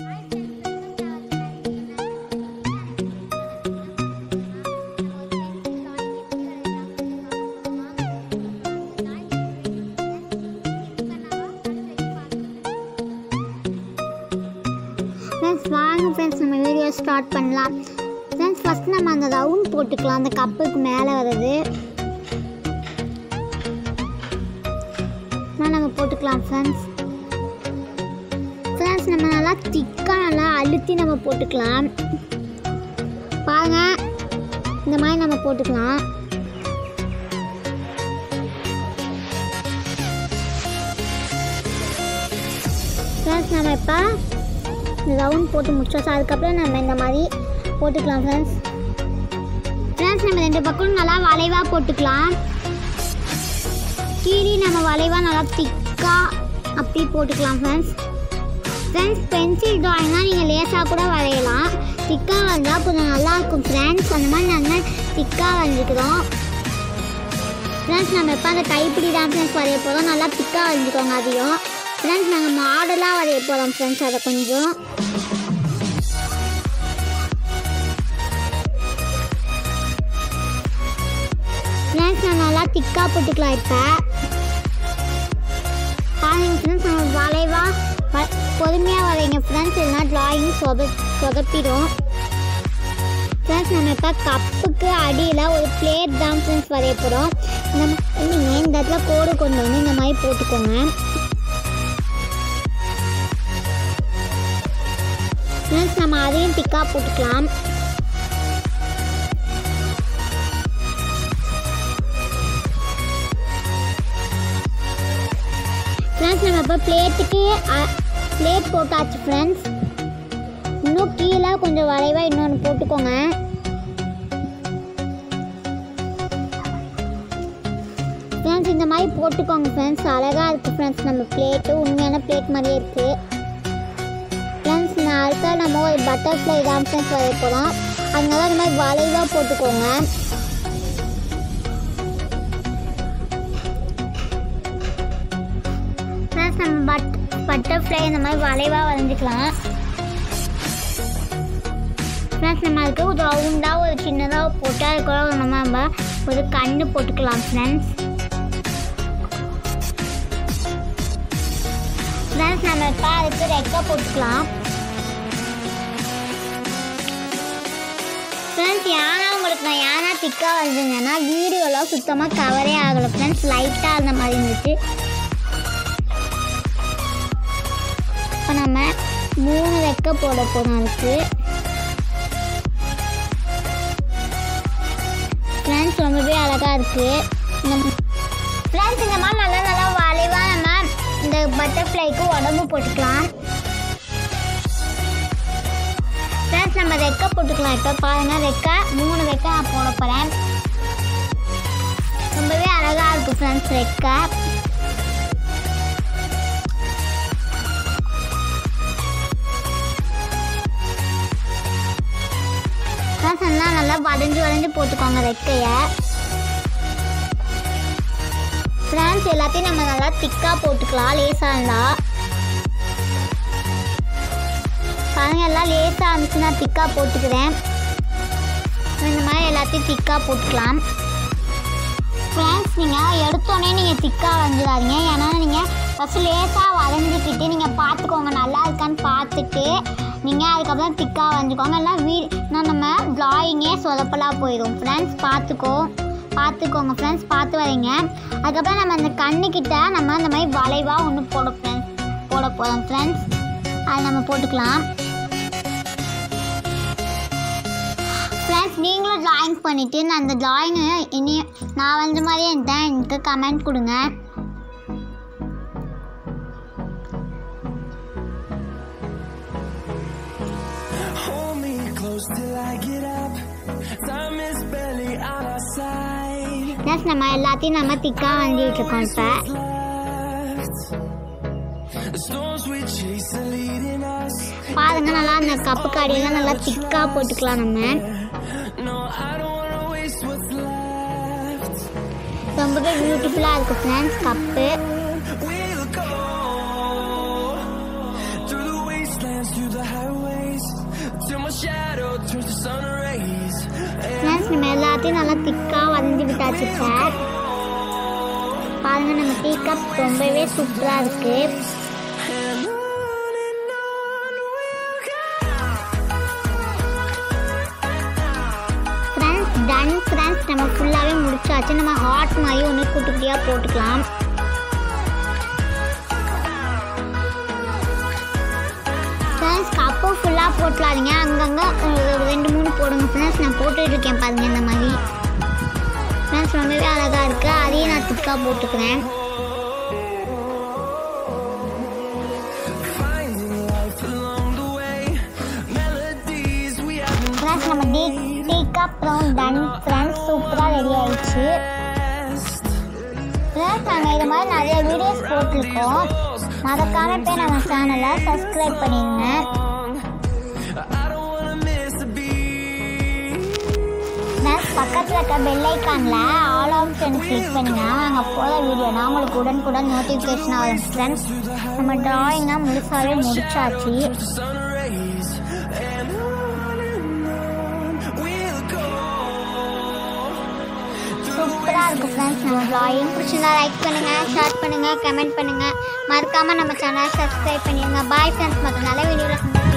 Friends வாங்க friends நம்ம video start பண்ணலாம் ஃப்ரெண்ட்ஸ் ஃபஸ்ட் நம்ம அந்த ரவுண்ட் போட்டுக்கலாம் அந்த கப்புக்கு மேலே வருது நான் நம்ம போட்டுக்கலாம் ஃப்ரெண்ட்ஸ் ஃப்ரெண்ட்ஸ் நம்ம நல்லா திக்காக நல்லா அழுத்தி நம்ம போட்டுக்கலாம் பாருங்க இந்த மாதிரி நம்ம போட்டுக்கலாம் ஃப்ரெண்ட்ஸ் நம்ம இப்போ ரவுண்ட் போட்டு முடிச்சாச்சு அதுக்கப்புறம் நம்ம இந்த மாதிரி போட்டுக்கலாம் ஃப்ரெண்ட்ஸ் ஃப்ரெண்ட்ஸ் நம்ம ரெண்டு பக்கம் நல்லா வளைவாக போட்டுக்கலாம் கீழே நம்ம வளைவாக நல்லா திக்காக அப்படி போட்டுக்கலாம் ஃப்ரெண்ட்ஸ் ஃப்ரெண்ட்ஸ் பென்சில் ட்ராயிங்னால் நீங்கள் லேசாக கூட வரையலாம் திக்காக வந்தால் கொஞ்சம் நல்லா இருக்கும் ஃப்ரெண்ட்ஸ் அந்த மாதிரி நாங்கள் திக்காக வரைஞ்சிக்கிறோம் ஃப்ரெண்ட்ஸ் நம்ம இப்போ அந்த கைப்பிடி தான் ஃப்ரெண்ட்ஸ் வரைய போகிறோம் நல்லா திக்காக வரைஞ்சிக்கோங்க அதையும் ஃப்ரெண்ட்ஸ் நாங்கள் மாடலாக வரைய போகிறோம் ஃப்ரெண்ட்ஸ் அதை கொஞ்சம் ஃப்ரெண்ட்ஸ் நான் நல்லா திக்காக போட்டுக்கலாம் இப்போ பாருங்க ஃப்ரெண்ட்ஸ் நம்ம வளைவா வ பொறுமையாக வரைங்க ஃப்ரெண்ட்ஸ் இல்லைனா ட்ராயிங் சொத சொதப்பிடும் ஃப்ரெண்ட்ஸ் நம்ம இப்போ கப்புக்கு அடியில் ஒரு பிளேட் தான் ஃப்ரெண்ட்ஸ் வரைய போகிறோம் நம்ம நீங்கள் இந்த இடத்துல கோடு கொண்டு வந்து இந்த மாதிரி போட்டுக்கோங்க ஃப்ரெண்ட்ஸ் நம்ம அதையும் திக்காக போட்டுக்கலாம் ஃப்ரெண்ட்ஸ் நம்ம இப்போ பிளேட்டுக்கு பிளேட் போட்டாச்சு ஃப்ரெண்ட்ஸ் இன்னும் கீழே கொஞ்சம் வளைவாக இன்னொன்று போட்டுக்கோங்க ஃப்ரெண்ட்ஸ் இந்த மாதிரி போட்டுக்கோங்க ஃப்ரெண்ட்ஸ் அழகாக இருக்குது ஃப்ரெண்ட்ஸ் நம்ம பிளேட்டு உண்மையான பிளேட் மாதிரியே இருக்குது ஃப்ரெண்ட்ஸ் நான் அடுத்த நம்ம ஒரு பட்டர்ஃப்ளை தான் ஃப்ரெண்ட்ஸ் வரைய போகிறோம் அதனால இந்த மாதிரி வளைவாக போட்டுக்கோங்க ஃப்ரெண்ட்ஸ் நம்ம பட் பட்டர்ஃப்ளை இந்த மாதிரி வளைவாக வரைஞ்சிக்கலாம் ஃப்ரெண்ட்ஸ் நம்ம அதுக்கு ஒரு ரவுண்டாக ஒரு சின்னதாக போட்டு அதுக்குள்ள நம்ம நம்ம ஒரு கண்ணு போட்டுக்கலாம் ஃப்ரெண்ட்ஸ் ஃப்ரெண்ட்ஸ் நம்ம இப்போ அதுக்கு ரெக்கை போட்டுக்கலாம் ஃப்ரெண்ட்ஸ் யானா உங்களுக்கு நான் யானா திக்காக வரைஞ்சிருந்தேன்னா வீடியோலாம் சுத்தமாக கவரே ஆகலை ஃப்ரெண்ட்ஸ் லைட்டாக அந்த மாதிரி இருந்துச்சு இப்போ நம்ம மூணு ரெக்க போட போகிறோம் அதுக்கு ஃப்ரெண்ட்ஸ் ரொம்பவே அழகாக இருக்குது ஃப்ரெண்ட்ஸ் இந்த மாதிரி நல்லா நல்லா வளைவாக நம்ம இந்த பட்டர்ஃப்ளைக்கு உடம்பு போட்டுக்கலாம் ஃப்ரெண்ட்ஸ் நம்ம ரெக்கை போட்டுக்கலாம் இப்போ பாருங்கள் ரெக்கை மூணு ரெக்கை நான் போட போகிறேன் ரொம்பவே அழகாக இருக்குது ஃப்ரெண்ட்ஸ் ரெக்கை ஃப்ரெண்ட்ஸ் எல்லாம் நல்லா வளைஞ்சு வளைஞ்சு போட்டுக்கோங்க ரெக்கையை ஃப்ரெண்ட்ஸ் எல்லாத்தையும் நம்ம நல்லா திக்காக போட்டுக்கலாம் லேசாக இருந்தால் பாருங்க எல்லாம் லேசாக இருந்துச்சு நான் திக்காக போட்டுக்கிறேன் இந்த மாதிரி எல்லாத்தையும் திக்காக போட்டுக்கலாம் ஃப்ரெண்ட்ஸ் நீங்கள் எடுத்தோடனே நீங்கள் திக்காக வரைஞ்சிடாதீங்க ஏன்னா நீங்கள் ஃபஸ்ட்டு லேசாக வரைஞ்சிக்கிட்டு நீங்கள் பார்த்துக்கோங்க நல்லா இருக்கான்னு பார்த்துட்டு நீங்கள் அதுக்கப்புறம் திக்காக வரைஞ்சிக்கோங்க எல்லாம் வீ நான் நம்ம ட்ராயிங்கே சொதப்பலாக போயிடும் ஃப்ரெண்ட்ஸ் பார்த்துக்கோ பார்த்துக்கோங்க ஃப்ரெண்ட்ஸ் பார்த்து வரீங்க அதுக்கப்புறம் நம்ம அந்த கண்ணுக்கிட்ட நம்ம இந்த மாதிரி வளைவாக ஒன்று போட ஃப்ரெண்ட்ஸ் போட போகிறோம் ஃப்ரெண்ட்ஸ் அதை நம்ம போட்டுக்கலாம் ஃப்ரெண்ட்ஸ் நீங்களும் ட்ராயிங் பண்ணிவிட்டு நான் அந்த ட்ராயிங்கை இனி நான் வந்த மாதிரியே இருந்தேன் எனக்கு கமெண்ட் கொடுங்க Hold me close till I get up. Time is barely on our side. Plus நம்ம எல்லாத்தையும் நம்ம திக்காக வந்துட்டு இருக்கோம் இப்போ Left. The storms we chase are leading us. பாருங்க நல்லா அந்த கப்பு கடியெல்லாம் நல்லா திக்காக போட்டுக்கலாம் நம்ம No, I don't wanna waste what's left. ரொம்பவே பியூட்டிஃபுல்லாக இருக்குது friends cup We'll go through the wastelands, through the எல்லாத்தையும் நல்லா திக்காக வரைஞ்சி விட்டாச்சு சார் பாருங்க நம்ம டீ கப் ரொம்பவே சூப்பராக இருக்கு And on and on we'll go. Friends done friends நம்ம ஃபுல்லாகவே முடிச்சாச்சு நம்ம ஹாட் மாதிரி ஒன்று குட்டி குட்டியாக போட்டுக்கலாம் ஃப்ரெண்ட்ஸ் கப்பு ஃபுல்லாக போட்டுலாதீங்க அங்கங்கே ஒரு ரெண்டு மூணு போடுங்க ஃப்ரெண்ட்ஸ் நான் போட்டுட்டு இருக்கேன் பாருங்க இந்த மாதிரி ஃப்ரெண்ட்ஸ் ரொம்பவே அழகாக இருக்குது அதையும் நான் திக்காக போட்டுக்கிறேன் Finding life along the way. Melodies we haven't friends நம்ம tea tea cup brown done friends சூப்பராக ரெடி ஆயிடுச்சு guessed. ஃப்ரெண்ட்ஸ் நாங்கள் இது மாதிரி நிறைய வீடியோஸ் போட்டிருக்கோம் மறக்காம போய் நம்ம சேனலை சப்ஸ்கிரைப் பண்ணிடுங்க I don't wanna miss a beat. Friends பக்கத்தில் இருக்க பெல் ஐக்கானில் ஆல் ஆப்ஷன் கிளிக் பண்ணிங்கன்னா நாங்கள் போகிற வீடியோனா உங்களுக்கு உடனுக்குடன் நோட்டிஃபிகேஷன் ஆகும் ஃப்ரெண்ட்ஸ் நம்ம ட்ராயிங்கை முழுசாகவே முடிச்சாச்சு The sun rays and on and on we'll go. சூப்பராக இருக்குது ஃப்ரெண்ட்ஸ் நம்ம ட்ராயிங் பிடிச்சிருந்தா லைக் பண்ணுங்கள் ஷேர் பண்ணுங்கள் கமெண்ட் பண்ணுங்கள் மறக்காமல் நம்ம சேனலை சப்ஸ்கிரைப் பண்ணிடுங்க பாய் ஃப்ரெண்ட்ஸ் மற்ற நல்ல வீடியோவில்